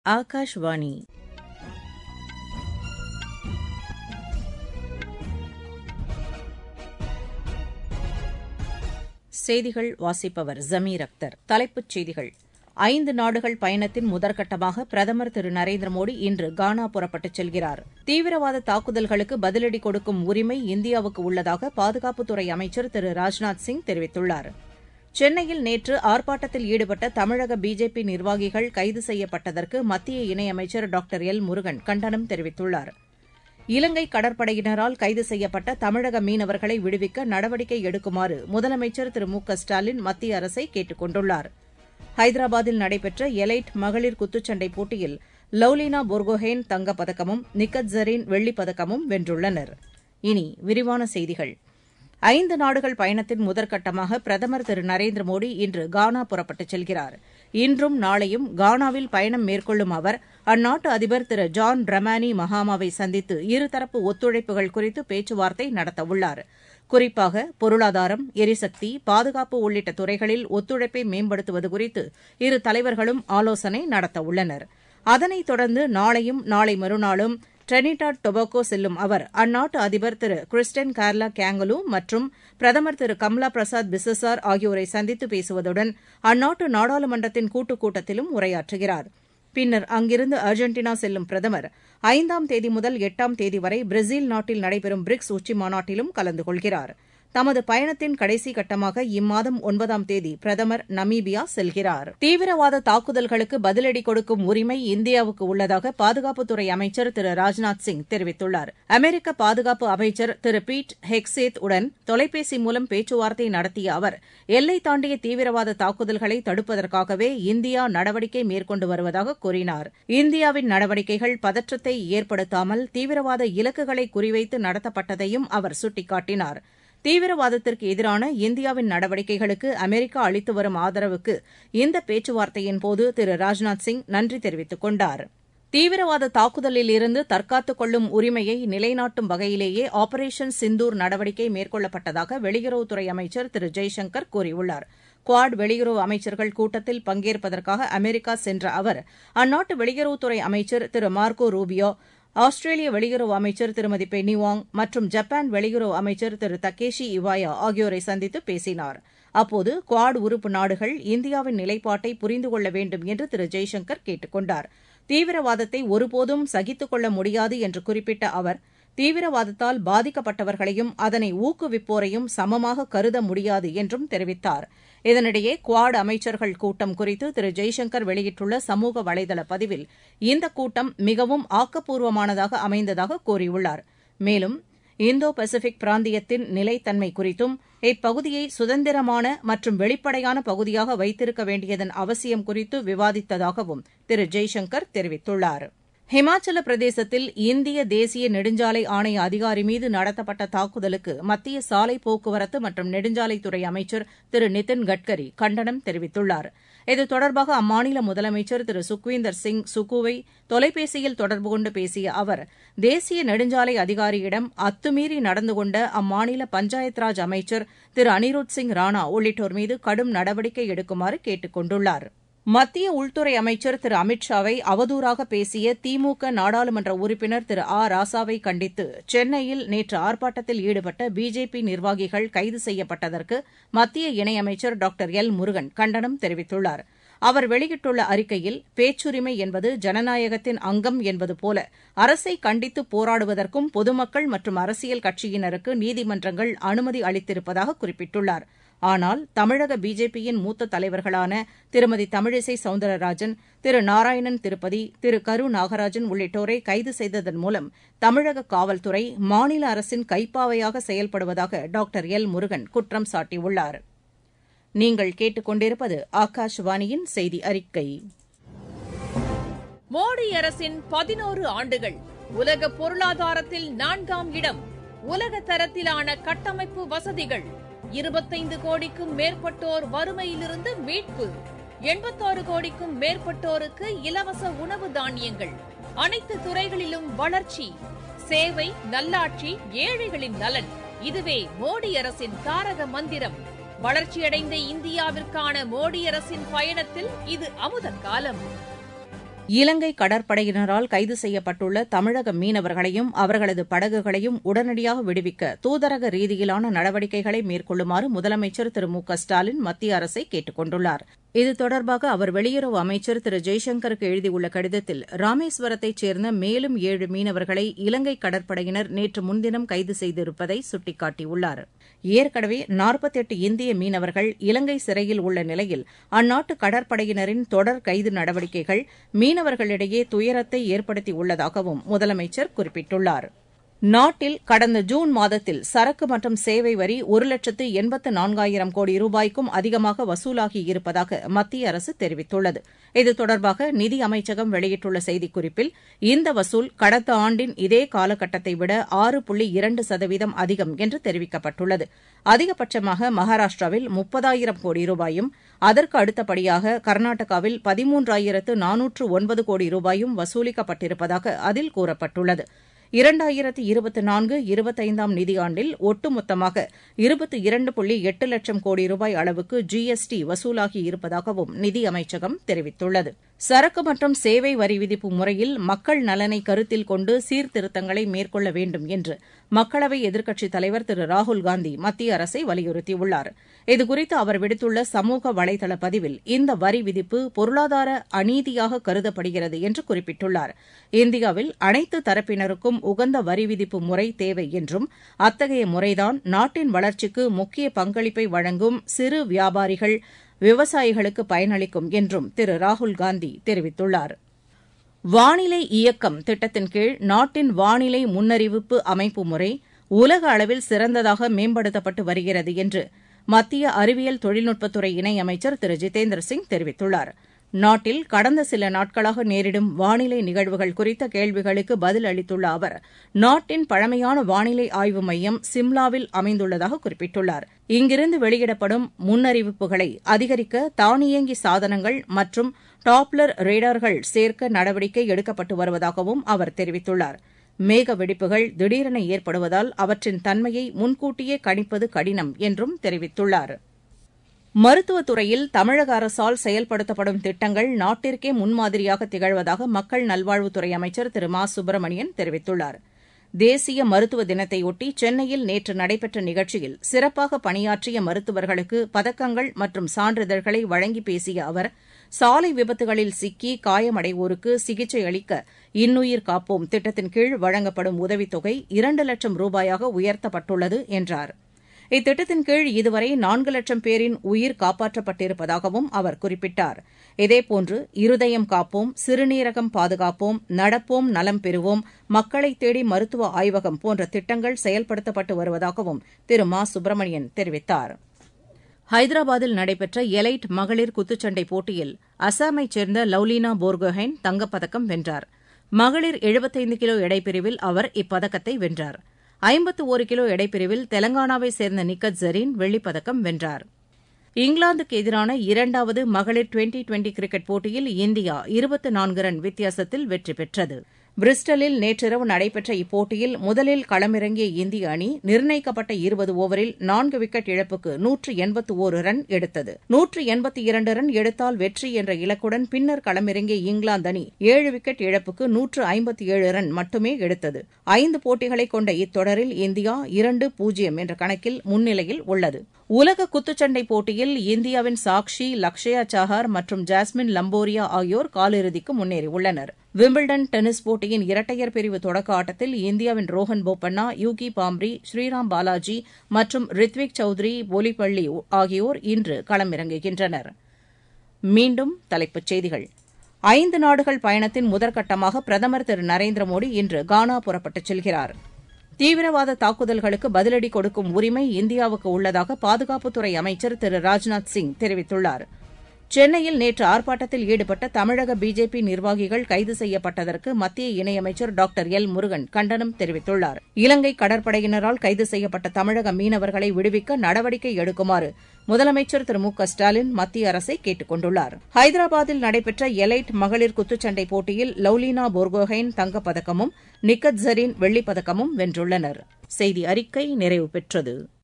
ஆகாஷ்வாணி செய்திகள் வாசிப்பவர் ஜமீர் அக்தர் தலைப்புச் செய்திகள் ஐந்து நாடுகள் பயணத்தின் முதற்கட்டமாக பிரதமர் திரு நரேந்திர மோடி இன்று கானா புறப்பட்டுச் செல்கிறார் தீவிரவாத தாக்குதல்களுக்கு பதிலடி கொடுக்கும் உரிமை இந்தியாவுக்கு உள்ளதாக பாதுகாப்புத்துறை அமைச்சர் திரு ராஜ்நாத் சிங் தெரிவித்துள்ளார் சென்னையில் நேற்று ஆர்ப்பாட்டத்தில் ஈடுபட்ட தமிழக பிஜேபி நிர்வாகிகள் கைது செய்யப்பட்டதற்கு மத்திய இணையமைச்சர் டாக்டர் எல் முருகன் கண்டனம் தெரிவித்துள்ளார் இலங்கை கடற்படையினரால் கைது செய்யப்பட்ட தமிழக மீனவர்களை விடுவிக்க நடவடிக்கை எடுக்குமாறு முதலமைச்சர் திரு மு க ஸ்டாலின் மத்திய அரசை கேட்டுக் கொண்டுள்ளார் ஹைதராபாத்தில் நடைபெற்ற எலைட் மகளிர் குத்துச்சண்டை போட்டியில் லவ்லினா போர்கோஹேன் தங்கப்பதக்கமும் நிக்கத் ஜரீன் வெள்ளிப் பதக்கமும் வென்றுள்ளனர் இனி விரிவான செய்திகள் ஐந்து நாடுகள் பயணத்தின் முதற்கட்டமாக பிரதமர் திரு நரேந்திர மோடி இன்று கானா புறப்பட்டுச் செல்கிறார் இன்றும் நாளையும் கானாவில் பயணம் மேற்கொள்ளும் அவர் அந்நாட்டு அதிபர் திரு ஜான் ட்ரமானி மஹாமாவை சந்தித்து இருதரப்பு ஒத்துழைப்புகள் குறித்து பேச்சுவார்த்தை நடத்தவுள்ளார் குறிப்பாக பொருளாதாரம் எரிசக்தி பாதுகாப்பு உள்ளிட்ட துறைகளில் ஒத்துழைப்பை மேம்படுத்துவது குறித்து இரு தலைவர்களும் ஆலோசனை நடத்தவுள்ளனர் அதனைத் தொடர்ந்து நாளையும் நாளை மறுநாளும் டிரினிடாட் டொபாகோ செல்லும் அவர் அந்நாட்டு அதிபர் திரு கிறிஸ்டன் கார்லா கேங்கலு மற்றும் பிரதமர் திரு கம்லா பிரசாத் பிசசார் ஆகியோரை சந்தித்து பேசுவதுடன் அந்நாட்டு நாடாளுமன்றத்தின் கூட்டுக் கூட்டத்திலும் உரையாற்றுகிறார் பின்னர் அங்கிருந்து அர்ஜென்டினா செல்லும் பிரதமர் ஐந்தாம் தேதி முதல் எட்டாம் தேதி வரை பிரேசில் நாட்டில் நடைபெறும் பிரிக்ஸ் உச்சிமாநாட்டிலும் கலந்து கொள்கிறார் தமது பயணத்தின் கடைசி கட்டமாக இம்மாதம் ஒன்பதாம் தேதி பிரதமர் நமீபியா செல்கிறார் தீவிரவாத தாக்குதல்களுக்கு பதிலடி கொடுக்கும் உரிமை இந்தியாவுக்கு உள்ளதாக பாதுகாப்புத்துறை அமைச்சர் திரு ராஜ்நாத் சிங் தெரிவித்துள்ளார் அமெரிக்க பாதுகாப்பு அமைச்சர் திரு பீட் ஹெக்சேத் உடன் தொலைபேசி மூலம் பேச்சுவார்த்தை நடத்திய அவர் எல்லை தாண்டிய தீவிரவாத தாக்குதல்களை தடுப்பதற்காகவே இந்தியா நடவடிக்கை மேற்கொண்டு வருவதாக கூறினார் இந்தியாவின் நடவடிக்கைகள் பதற்றத்தை ஏற்படுத்தாமல் தீவிரவாத இலக்குகளை குறிவைத்து நடத்தப்பட்டதையும் அவர் சுட்டிக்காட்டினார் தீவிரவாதத்திற்கு எதிரான இந்தியாவின் நடவடிக்கைகளுக்கு அமெரிக்கா அளித்து வரும் ஆதரவுக்கு இந்த பேச்சுவார்த்தையின்போது திரு ராஜ்நாத் சிங் நன்றி தெரிவித்துக் கொண்டார் தீவிரவாத தாக்குதலில் இருந்து தற்காத்துக் கொள்ளும் உரிமையை நிலைநாட்டும் வகையிலேயே ஆபரேஷன் சிந்தூர் நடவடிக்கை மேற்கொள்ளப்பட்டதாக வெளியுறவுத்துறை அமைச்சர் திரு ஜெய்சங்கர் கூறியுள்ளார் குவாட் வெளியுறவு அமைச்சர்கள் கூட்டத்தில் பங்கேற்பதற்காக அமெரிக்கா சென்ற அவர் அந்நாட்டு வெளியுறவுத்துறை அமைச்சர் திரு மார்கோ ரூபியோ ஆஸ்திரேலிய வெளியுறவு அமைச்சர் திருமதி பென்னி வாங் மற்றும் ஜப்பான் வெளியுறவு அமைச்சர் திரு தக்கேஷி இவாயா ஆகியோரை சந்தித்து பேசினார் அப்போது குவாட் உறுப்பு நாடுகள் இந்தியாவின் நிலைப்பாட்டை புரிந்து கொள்ள வேண்டும் என்று திரு ஜெய்சங்கர் கேட்டுக் கொண்டார் தீவிரவாதத்தை ஒருபோதும் சகித்துக் கொள்ள முடியாது என்று குறிப்பிட்ட அவர் தீவிரவாதத்தால் பாதிக்கப்பட்டவர்களையும் அதனை ஊக்குவிப்போரையும் சமமாக கருத முடியாது என்றும் தெரிவித்தார் இதனிடையே குவாட் அமைச்சர்கள் கூட்டம் குறித்து திரு ஜெய்சங்கர் வெளியிட்டுள்ள சமூக வலைதள பதிவில் இந்த கூட்டம் மிகவும் ஆக்கப்பூர்வமானதாக அமைந்ததாக கூறியுள்ளார் மேலும் இந்தோ பசிபிக் பிராந்தியத்தின் நிலைத்தன்மை குறித்தும் இப்பகுதியை சுதந்திரமான மற்றும் வெளிப்படையான பகுதியாக வைத்திருக்க வேண்டியதன் அவசியம் குறித்து விவாதித்ததாகவும் திரு ஜெய்சங்கர் தெரிவித்துள்ளார் ஹிமாச்சல பிரதேசத்தில் இந்திய தேசிய நெடுஞ்சாலை ஆணைய அதிகாரி மீது நடத்தப்பட்ட தாக்குதலுக்கு மத்திய சாலை போக்குவரத்து மற்றும் நெடுஞ்சாலைத்துறை அமைச்சர் திரு நிதின் கட்கரி கண்டனம் தெரிவித்துள்ளார் இது தொடர்பாக அம்மாநில முதலமைச்சர் திரு சுக்வீந்தர் சிங் சுக்குவை தொலைபேசியில் தொடர்பு கொண்டு பேசிய அவர் தேசிய நெடுஞ்சாலை அதிகாரியிடம் அத்துமீறி நடந்து கொண்ட அம்மாநில பஞ்சாயத் ராஜ் அமைச்சர் திரு அனிருத் சிங் ராணா உள்ளிட்டோர் மீது கடும் நடவடிக்கை எடுக்குமாறு கேட்டுக் கொண்டுள்ளாா் மத்திய உள்துறை அமைச்சர் திரு அமித் ஷாவை அவதூறாக பேசிய திமுக நாடாளுமன்ற உறுப்பினர் திரு ஆ ராசாவை கண்டித்து சென்னையில் நேற்று ஆர்ப்பாட்டத்தில் ஈடுபட்ட பிஜேபி நிர்வாகிகள் கைது செய்யப்பட்டதற்கு மத்திய இணையமைச்சர் டாக்டர் எல் முருகன் கண்டனம் தெரிவித்துள்ளார் அவர் வெளியிட்டுள்ள அறிக்கையில் பேச்சுரிமை என்பது ஜனநாயகத்தின் அங்கம் என்பது போல அரசை கண்டித்து போராடுவதற்கும் பொதுமக்கள் மற்றும் அரசியல் கட்சியினருக்கு நீதிமன்றங்கள் அனுமதி அளித்திருப்பதாக குறிப்பிட்டுள்ளார் ஆனால் தமிழக பிஜேபியின் மூத்த தலைவர்களான திருமதி தமிழிசை சவுந்தரராஜன் திரு நாராயணன் திருப்பதி திரு கரு நாகராஜன் உள்ளிட்டோரை கைது செய்ததன் மூலம் தமிழக காவல்துறை மாநில அரசின் கைப்பாவையாக செயல்படுவதாக டாக்டர் எல் முருகன் குற்றம் சாட்டியுள்ளார் நீங்கள் கேட்டுக்கொண்டிருப்பது ஆகாஷவாணியின் செய்தி அறிக்கை மோடி அரசின் பதினோரு ஆண்டுகள் உலக பொருளாதாரத்தில் நான்காம் இடம் உலக தரத்திலான கட்டமைப்பு வசதிகள் இருபத்தைந்து கோடிக்கும் மேற்பட்டோர் வறுமையிலிருந்து மீட்பு எண்பத்தாறு கோடிக்கும் மேற்பட்டோருக்கு இலவச உணவு தானியங்கள் அனைத்து துறைகளிலும் வளர்ச்சி சேவை நல்லாட்சி ஏழைகளின் நலன் இதுவே மோடி அரசின் தாரக மந்திரம் வளர்ச்சியடைந்த இந்தியாவிற்கான மோடி அரசின் பயணத்தில் இது அமுத காலம் இலங்கை கடற்படையினரால் கைது செய்யப்பட்டுள்ள தமிழக மீனவர்களையும் அவர்களது படகுகளையும் உடனடியாக விடுவிக்க தூதரக ரீதியிலான நடவடிக்கைகளை மேற்கொள்ளுமாறு முதலமைச்சர் திரு மு க ஸ்டாலின் மத்திய அரசை கேட்டுக் கொண்டுள்ளார் இது தொடர்பாக அவர் வெளியுறவு அமைச்சர் திரு ஜெய்சங்கருக்கு எழுதியுள்ள கடிதத்தில் ராமேஸ்வரத்தைச் சேர்ந்த மேலும் ஏழு மீனவர்களை இலங்கை கடற்படையினர் நேற்று முன்தினம் கைது செய்திருப்பதை சுட்டிக்காட்டியுள்ளார் ஏற்கனவே நாற்பத்தெட்டு இந்திய மீனவர்கள் இலங்கை சிறையில் உள்ள நிலையில் அந்நாட்டு கடற்படையினரின் தொடர் கைது நடவடிக்கைகள் மீனவர்களிடையே துயரத்தை ஏற்படுத்தியுள்ளதாகவும் முதலமைச்சர் குறிப்பிட்டுள்ளார் நாட்டில் கடந்த ஜூன் மாதத்தில் சரக்கு மற்றும் சேவை வரி ஒரு லட்சத்து எண்பத்து நான்காயிரம் கோடி ரூபாய்க்கும் அதிகமாக வசூலாகியிருப்பதாக மத்திய அரசு தெரிவித்துள்ளது இது தொடர்பாக நிதி அமைச்சகம் வெளியிட்டுள்ள செய்திக்குறிப்பில் இந்த வசூல் கடந்த ஆண்டின் இதே காலகட்டத்தை விட ஆறு புள்ளி இரண்டு சதவீதம் அதிகம் என்று தெரிவிக்கப்பட்டுள்ளது அதிகபட்சமாக மகாராஷ்டிராவில் முப்பதாயிரம் கோடி ரூபாயும் அதற்கு அடுத்தபடியாக கர்நாடகாவில் பதிமூன்றாயிரத்து நானூற்று ஒன்பது கோடி ரூபாயும் வசூலிக்கப்பட்டிருப்பதாக அதில் கூறப்பட்டுள்ளது இரண்டாயிரத்து இருபத்தி நான்கு இருபத்தைந்தாம் நிதியாண்டில் ஒட்டுமொத்தமாக இருபத்தி இரண்டு புள்ளி எட்டு லட்சம் கோடி ரூபாய் அளவுக்கு ஜிஎஸ்டி வசூலாகி இருப்பதாகவும் நிதி அமைச்சகம் தெரிவித்துள்ளது சரக்கு மற்றும் சேவை வரி விதிப்பு முறையில் மக்கள் நலனை கருத்தில் கொண்டு சீர்திருத்தங்களை மேற்கொள்ள வேண்டும் என்று மக்களவை எதிர்க்கட்சித் தலைவர் திரு ராகுல்காந்தி மத்திய அரசை வலியுறுத்தியுள்ளார் இதுகுறித்து அவர் விடுத்துள்ள சமூக வலைதள பதிவில் இந்த வரி விதிப்பு பொருளாதார அநீதியாக கருதப்படுகிறது என்று குறிப்பிட்டுள்ளார் இந்தியாவில் அனைத்து தரப்பினருக்கும் உகந்த வரி விதிப்பு முறை தேவை என்றும் அத்தகைய முறைதான் நாட்டின் வளர்ச்சிக்கு முக்கிய பங்களிப்பை வழங்கும் சிறு வியாபாரிகள் விவசாயிகளுக்கு பயனளிக்கும் என்றும் திரு ராகுல்காந்தி தெரிவித்துள்ளார் வானிலை இயக்கம் திட்டத்தின் கீழ் நாட்டின் வானிலை முன்னறிவிப்பு அமைப்பு முறை உலக அளவில் சிறந்ததாக மேம்படுத்தப்பட்டு வருகிறது என்று மத்திய அறிவியல் தொழில்நுட்பத்துறை இணையமைச்சர் திரு ஜிதேந்திர சிங் தெரிவித்துள்ளார் நாட்டில் கடந்த சில நாட்களாக நேரிடும் வானிலை நிகழ்வுகள் குறித்த கேள்விகளுக்கு பதில் அளித்துள்ள அவர் நாட்டின் பழமையான வானிலை ஆய்வு மையம் சிம்லாவில் அமைந்துள்ளதாக குறிப்பிட்டுள்ளார் இங்கிருந்து வெளியிடப்படும் முன்னறிவிப்புகளை அதிகரிக்க தானியங்கி சாதனங்கள் மற்றும் டாப்லர் ரேடார்கள் சேர்க்க நடவடிக்கை எடுக்கப்பட்டு வருவதாகவும் அவர் தெரிவித்துள்ளார் மேக வெடிப்புகள் திடீரென ஏற்படுவதால் அவற்றின் தன்மையை முன்கூட்டியே கணிப்பது கடினம் என்றும் தெரிவித்துள்ளார் மருத்துவத்துறையில் தமிழக அரசால் செயல்படுத்தப்படும் திட்டங்கள் நாட்டிற்கே முன்மாதிரியாக திகழ்வதாக மக்கள் நல்வாழ்வுத்துறை அமைச்சர் திரு மா சுப்பிரமணியன் தெரிவித்துள்ளார் தேசிய மருத்துவ தினத்தையொட்டி சென்னையில் நேற்று நடைபெற்ற நிகழ்ச்சியில் சிறப்பாக பணியாற்றிய மருத்துவர்களுக்கு பதக்கங்கள் மற்றும் சான்றிதழ்களை வழங்கி பேசிய அவர் சாலை விபத்துகளில் சிக்கி காயமடைவோருக்கு சிகிச்சை அளிக்க இன்னுயிர் காப்போம் திட்டத்தின் கீழ் வழங்கப்படும் உதவித்தொகை இரண்டு லட்சம் ரூபாயாக உயர்த்தப்பட்டுள்ளது என்றார் இத்திட்டத்தின் கீழ் இதுவரை நான்கு லட்சம் பேரின் உயிர் காப்பாற்றப்பட்டிருப்பதாகவும் அவர் குறிப்பிட்டார் இதேபோன்று இருதயம் காப்போம் சிறுநீரகம் பாதுகாப்போம் நடப்போம் நலம் பெறுவோம் மக்களை தேடி மருத்துவ ஆய்வகம் போன்ற திட்டங்கள் செயல்படுத்தப்பட்டு வருவதாகவும் திரு மா சுப்பிரமணியன் தெரிவித்தார் ஹைதராபாத்தில் நடைபெற்ற எலைட் மகளிர் குத்துச்சண்டை போட்டியில் அசாமைச் சேர்ந்த லவ்லினா போர்கோஹைன் தங்கப்பதக்கம் வென்றார் மகளிர் எழுபத்தைந்து கிலோ எடைப்பிரிவில் அவர் இப்பதக்கத்தை வென்றார் ஐம்பத்து ஒரு கிலோ எடைப்பிரிவில் தெலங்கானாவைச் சேர்ந்த நிக்கத் ஜரீன் வெள்ளிப்பதக்கம் வென்றார் இங்கிலாந்துக்கு எதிரான இரண்டாவது மகளிர் டுவெண்டி டுவெண்டி கிரிக்கெட் போட்டியில் இந்தியா இருபத்து நான்கு ரன் வித்தியாசத்தில் வெற்றி பெற்றது பிரிஸ்டலில் நேற்றிரவு நடைபெற்ற இப்போட்டியில் முதலில் களமிறங்கிய இந்திய அணி நிர்ணயிக்கப்பட்ட இருபது ஓவரில் நான்கு விக்கெட் இழப்புக்கு நூற்று எண்பத்து ஒரு ரன் எடுத்தது நூற்று எண்பத்தி இரண்டு ரன் எடுத்தால் வெற்றி என்ற இலக்குடன் பின்னர் களமிறங்கிய இங்கிலாந்து அணி ஏழு விக்கெட் இழப்புக்கு நூற்று ஐம்பத்தி ஏழு ரன் மட்டுமே எடுத்தது ஐந்து போட்டிகளை கொண்ட இத்தொடரில் இந்தியா இரண்டு பூஜ்ஜியம் என்ற கணக்கில் முன்னிலையில் உள்ளது உலக குத்துச்சண்டை போட்டியில் இந்தியாவின் சாக்ஷி லக்ஷயா சாஹார் மற்றும் ஜாஸ்மின் லம்போரியா ஆகியோர் காலிறுதிக்கு முன்னேறியுள்ளனர் விம்பிள்டன் டென்னிஸ் போட்டியின் இரட்டையர் பிரிவு தொடக்க ஆட்டத்தில் இந்தியாவின் ரோஹன் போப்பண்ணா யூகி பாம்ரி ஸ்ரீராம் பாலாஜி மற்றும் ரித்விக் சௌத்ரி போலிப்பள்ளி ஆகியோர் இன்று களமிறங்குகின்றனர் மீண்டும் தலைப்புச் செய்திகள் ஐந்து நாடுகள் பயணத்தின் முதற்கட்டமாக பிரதமர் திரு நரேந்திர மோடி இன்று கானா புறப்பட்டுச் செல்கிறார் தீவிரவாத தாக்குதல்களுக்கு பதிலடி கொடுக்கும் உரிமை இந்தியாவுக்கு உள்ளதாக பாதுகாப்புத்துறை அமைச்சர் திரு ராஜ்நாத் சிங் தெரிவித்துள்ளார் சென்னையில் நேற்று ஆர்ப்பாட்டத்தில் ஈடுபட்ட தமிழக பிஜேபி நிர்வாகிகள் கைது செய்யப்பட்டதற்கு மத்திய இணையமைச்சர் டாக்டர் எல் முருகன் கண்டனம் தெரிவித்துள்ளார் இலங்கை கடற்படையினரால் கைது செய்யப்பட்ட தமிழக மீனவர்களை விடுவிக்க நடவடிக்கை எடுக்குமாறு முதலமைச்சர் திரு மு க ஸ்டாலின் மத்திய அரசை கேட்டுக் கொண்டுள்ளார் ஹைதராபாத்தில் நடைபெற்ற எலைட் மகளிர் குத்துச்சண்டை போட்டியில் லவ்லினா போர்கோஹைன் தங்கப்பதக்கமும் நிக்கத் ஜரீன் வெள்ளிப்பதக்கமும் வென்றுள்ளனர் செய்தி அறிக்கை நிறைவு பெற்றது